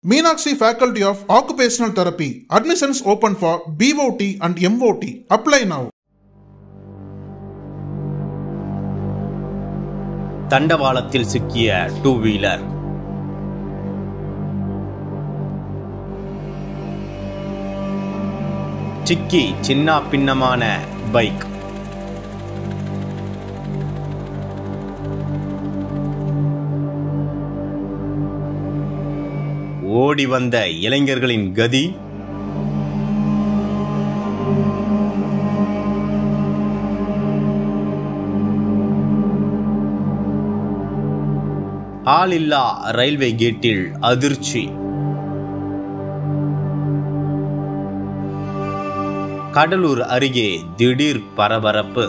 Meenakshi Faculty of Occupational Therapy. Admissions open for BOT and MOT. Apply now. தண்டவாளத்தில் சிக்கிய two wheeler சிக்கி சின்ன பின்னமான bike ஓடி வந்த இளைஞர்களின் கதி ஆளில்லா ரயில்வே கேட்டில் அதிர்ச்சி கடலூர் அருகே திடீர் பரபரப்பு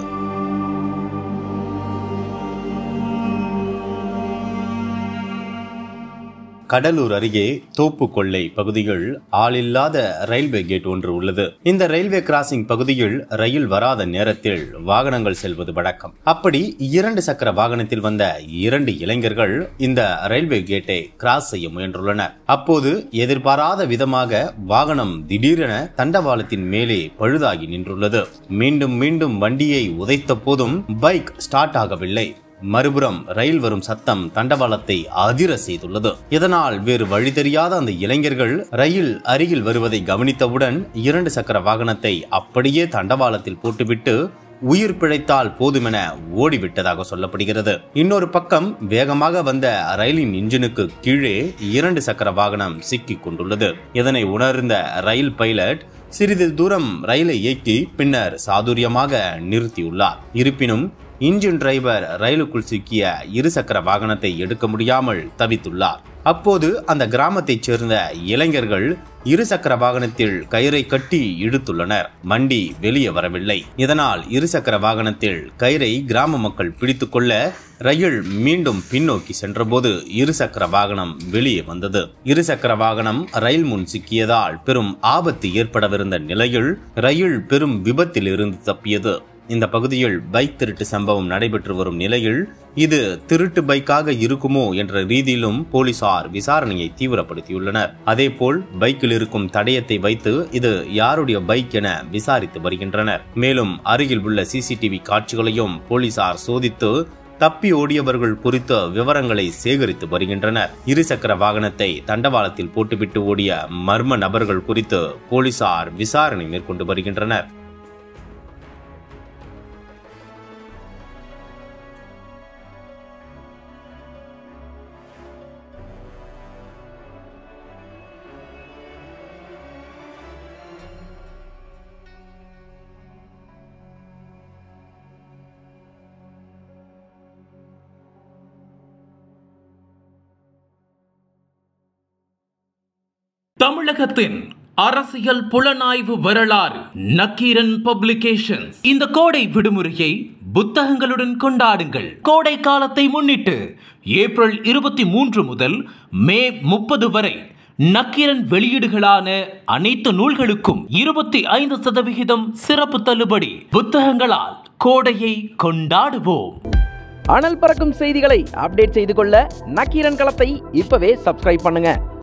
கடலூர் அருகே தோப்பு கொள்ளை பகுதியில் ஆளில்லாத ரயில்வே கேட் ஒன்று உள்ளது இந்த ரயில்வே கிராசிங் பகுதியில் ரயில் வராத நேரத்தில் வாகனங்கள் செல்வது வழக்கம் அப்படி இரண்டு சக்கர வாகனத்தில் வந்த இரண்டு இளைஞர்கள் இந்த ரயில்வே கேட்டை கிராஸ் செய்ய முயன்றுள்ளனர் அப்போது எதிர்பாராத விதமாக வாகனம் திடீரென தண்டவாளத்தின் மேலே பழுதாகி நின்றுள்ளது மீண்டும் மீண்டும் வண்டியை உதைத்த போதும் பைக் ஸ்டார்ட் ஆகவில்லை மறுபுறம் ரயில் வரும் சத்தம் தண்டவாளத்தை அதிர செய்துள்ளது இதனால் வேறு வழி தெரியாத அந்த இளைஞர்கள் ரயில் அருகில் வருவதை கவனித்தவுடன் இரண்டு சக்கர வாகனத்தை அப்படியே தண்டவாளத்தில் போட்டுவிட்டு உயிர் பிழைத்தால் போதுமென ஓடிவிட்டதாக சொல்லப்படுகிறது இன்னொரு பக்கம் வேகமாக வந்த ரயிலின் இன்ஜினுக்கு கீழே இரண்டு சக்கர வாகனம் சிக்கிக் கொண்டுள்ளது இதனை உணர்ந்த ரயில் பைலட் சிறிது தூரம் ரயிலை இயக்கி பின்னர் சாதுரியமாக நிறுத்தியுள்ளார் இருப்பினும் இன்ஜின் டிரைவர் ரயிலுக்குள் சிக்கிய இருசக்கர வாகனத்தை எடுக்க முடியாமல் தவித்துள்ளார் அப்போது அந்த கிராமத்தைச் சேர்ந்த இளைஞர்கள் இருசக்கர வாகனத்தில் கயிறை கட்டி இழுத்துள்ளனர் வண்டி வெளியே வரவில்லை இதனால் இருசக்கர வாகனத்தில் கயிறை கிராம மக்கள் பிடித்துக்கொள்ள ரயில் மீண்டும் பின்னோக்கி சென்றபோது இருசக்கர வாகனம் வெளியே வந்தது இருசக்கர வாகனம் ரயில் முன் சிக்கியதால் பெரும் ஆபத்து ஏற்படவிருந்த நிலையில் ரயில் பெரும் விபத்தில் இருந்து தப்பியது இந்த பகுதியில் பைக் திருட்டு சம்பவம் நடைபெற்று வரும் நிலையில் இது திருட்டு பைக்காக இருக்குமோ என்ற ரீதியிலும் போலீசார் விசாரணையை தீவிரப்படுத்தியுள்ளனர் அதேபோல் பைக்கில் இருக்கும் தடயத்தை வைத்து இது யாருடைய பைக் என விசாரித்து வருகின்றனர் மேலும் அருகில் உள்ள சிசிடிவி காட்சிகளையும் போலீசார் சோதித்து தப்பி ஓடியவர்கள் குறித்த விவரங்களை சேகரித்து வருகின்றனர் இருசக்கர வாகனத்தை தண்டவாளத்தில் போட்டுவிட்டு ஓடிய மர்ம நபர்கள் குறித்து போலீசார் விசாரணை மேற்கொண்டு வருகின்றனர் தமிழகத்தின் அரசியல் புலனாய்வு வரலாறு நக்கீரன் பப்ளிகேஷன்ஸ் இந்த கோடை விடுமுறையை புத்தகங்களுடன் கொண்டாடுங்கள் கோடை காலத்தை முன்னிட்டு ஏப்ரல் இருபத்தி மூன்று முதல் மே முப்பது வரை நக்கீரன் வெளியீடுகளான அனைத்து நூல்களுக்கும் இருபத்தி ஐந்து சதவிகிதம் சிறப்பு தள்ளுபடி புத்தகங்களால் கோடையை கொண்டாடுவோம் அனல் பறக்கும் செய்திகளை அப்டேட் செய்து கொள்ள நக்கீரன் களத்தை இப்பவே சப்ஸ்கிரைப் பண்ணுங்க